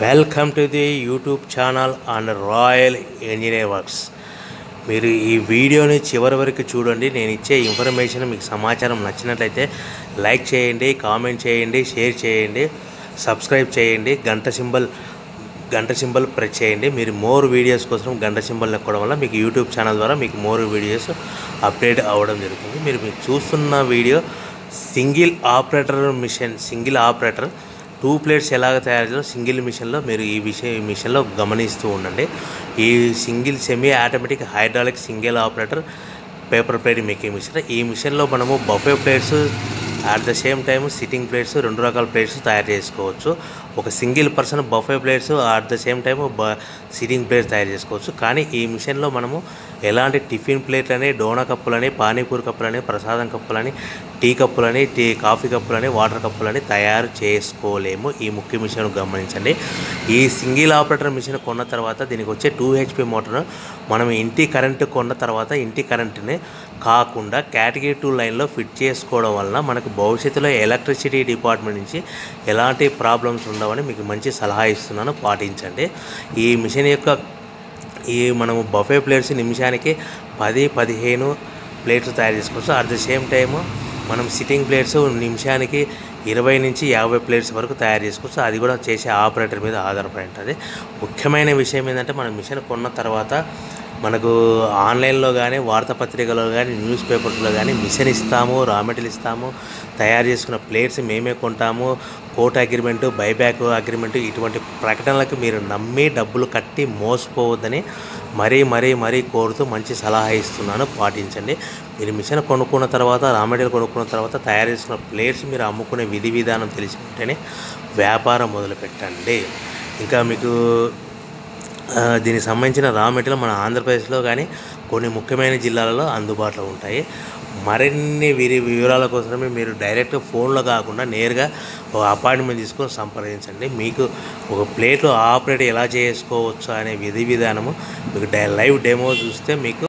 welcome to the YouTube channel and royal engineer works మీరు ఈ వీడియోని చివరి వరకు చూడండి నేను ఇచ్చే ఇన్ఫర్మేషన్ మీకు సమాచారం నచ్చినట్లయితే లైక్ చేయండి కామెంట్ చేయండి షేర్ చేయండి సబ్స్క్రైబ్ చేయండి గంట సింబల్ గంట సింబల్ ప్రెస్ చేయండి మీరు మోర్ వీడియోస్ కోసం గంట సింబల్ నొక్కడం వల్ల మీకు యూట్యూబ్ ఛానల్ ద్వారా మీకు మోర్ వీడియోస్ అప్డేట్ అవ్వడం జరుగుతుంది మీరు మీరు చూస్తున్న video single operator machine single operator two plates ఎలాగ తయారు చేయాలో సింగిల్ మిషన్లో మీరు ఈ విషయం ఈ మిషన్లో గమనిస్తూ ఉండండి ఈ single semi automatic hydraulic single operator paper plate making machine ఈ మిషన్లో మనము buffet plates at the same time sitting plates రెండు రకాల ప్లేట్స్ తయారు చేసుకోవచ్చు ఒక single person buffet plates at the same time బ సిట్టింగ్ ప్లేట్స్ తయారు చేసుకోవచ్చు కానీ ఈ మిషన్లో మనము ఎలాంటి టిఫిన్ ప్లేట్లని డోనా కప్పులని పానీపూరి కప్పులని ప్రసాదం కప్పులని టీ కప్పులని టీ కాఫీ కప్పులని వాటర్ కప్పులని తయారు చేసుకోలేము ఈ ముఖ్య మిషన్ గమనించండి ఈ సింగిల్ ఆపరేటర్ మిషన్ కొన్న తర్వాత దీనికి వచ్చే టూ హెచ్పి మోటార్ మనం ఇంటి కరెంటు కొన్న తర్వాత ఇంటి కరెంటుని కాకుండా కేటగిరీ టూ లైన్లో ఫిట్ చేసుకోవడం వలన మనకు భవిష్యత్తులో ఎలక్ట్రిసిటీ డిపార్ట్మెంట్ నుంచి ఎలాంటి ప్రాబ్లమ్స్ ఉండవని మీకు మంచి సలహా ఇస్తున్నాను పాటించండి ఈ మిషన్ యొక్క ఈ మనము బఫే ప్లేట్స్ నిమిషానికి పది పదిహేను ప్లేట్స్ తయారు చేసుకోవచ్చు అట్ ద సేమ్ టైము మనం సిట్టింగ్ ప్లేట్స్ నిమిషానికి ఇరవై నుంచి యాభై ప్లేట్స్ వరకు తయారు చేసుకోవచ్చు అది కూడా చేసే ఆపరేటర్ మీద ఆధారపడి ఉంటుంది ముఖ్యమైన విషయం ఏంటంటే మనం మిషన్ కొన్న తర్వాత మనకు ఆన్లైన్లో కానీ వార్తాపత్రికలో కానీ న్యూస్ పేపర్స్లో కానీ మిషన్ ఇస్తాము రా మెటీరియల్ ఇస్తాము తయారు చేసుకున్న ప్లేట్స్ మేమే కొంటాము కోర్ట్ అగ్రిమెంటు బైబ్యాక్ అగ్రిమెంటు ఇటువంటి ప్రకటనలకు మీరు నమ్మి డబ్బులు కట్టి మోసపోవద్దని మరీ మరీ మరీ కోరుతూ మంచి సలహా ఇస్తున్నాను పాటించండి మీరు మిషన్ కొనుక్కున్న తర్వాత రా మెటీరియల్ కొనుక్కున్న తర్వాత తయారు చేసుకున్న ప్లేట్స్ మీరు అమ్ముకునే విధి విధానం తెలిసి ఉంటేనే వ్యాపారం మొదలుపెట్టండి ఇంకా మీకు ఆ, దీనికి సంబంధించిన రా మెటీరియల్ మన ఆంధ్రప్రదేశ్లో కానీ కొన్ని ముఖ్యమైన జిల్లాలలో అందుబాటులో ఉంటాయి మరిన్ని విరి వివరాల కోసమే మీరు డైరెక్ట్ ఫోన్లో కాకుండా నేరుగా ఒక అపాయింట్మెంట్ తీసుకొని సంప్రదించండి మీకు ఒక ప్లేట్లో ఆపరేట్ ఎలా చేసుకోవచ్చు అనే విధి విధానము మీకు డై లైవ్ డెమో చూస్తే మీకు